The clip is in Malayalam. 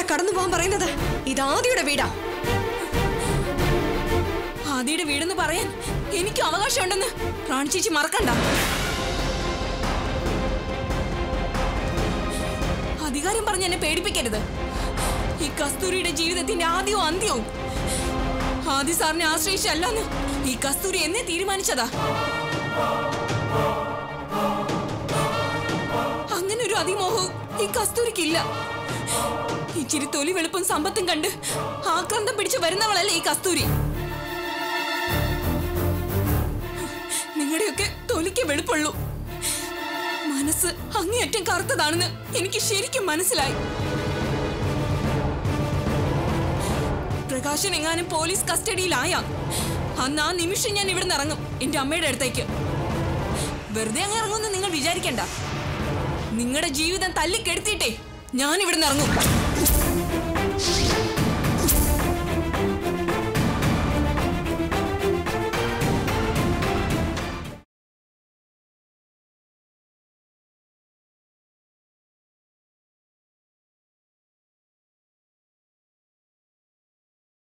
കടന്നു പോകാൻ പറയുന്നത് ഇത് ആദിയുടെ വീടാ ആദിയുടെ വീടെന്ന് പറയാൻ എനിക്ക് അവകാശമുണ്ടെന്ന് റാണി ചേച്ചി മറക്കണ്ട അധികാരം പറഞ്ഞ് എന്നെ പേടിപ്പിക്കരുത് ഈ കസ്തൂരിയുടെ ജീവിതത്തിന്റെ ആദ്യവും അന്ത്യവും ആദി സാറിനെ ആശ്രയിച്ചല്ലെന്ന് ഈ കസ്തൂരി എന്നെ തീരുമാനിച്ചതാ അങ്ങനെ ഒരു അതിമോഹവും ഈ കസ്തൂരിക്കില്ല ഇച്ചിരി തൊലി വെളുപ്പും സമ്പത്തും കണ്ട് ആക്രാന്തം പിടിച്ച് വരുന്നവളല്ലേ ഈ കസ്തൂരി നിങ്ങളുടെയൊക്കെ തൊലിക്ക് വെളുപ്പുള്ളൂ മനസ്സ് അങ്ങേയറ്റം കറുത്തതാണെന്ന് എനിക്ക് ശരിക്കും മനസ്സിലായി പ്രകാശൻ എങ്ങാനും പോലീസ് കസ്റ്റഡിയിലായ അന്ന് ആ നിമിഷം ഞാൻ ഇവിടുന്ന് ഇറങ്ങും എന്റെ അമ്മയുടെ അടുത്തേക്ക് വെറുതെ അങ്ങ് ഇറങ്ങുമെന്ന് നിങ്ങൾ വിചാരിക്കണ്ട നിങ്ങളുടെ ജീവിതം തല്ലിക്കെടുത്തിട്ടേ ഞാൻ ഇവിടുന്ന് ഇറങ്ങും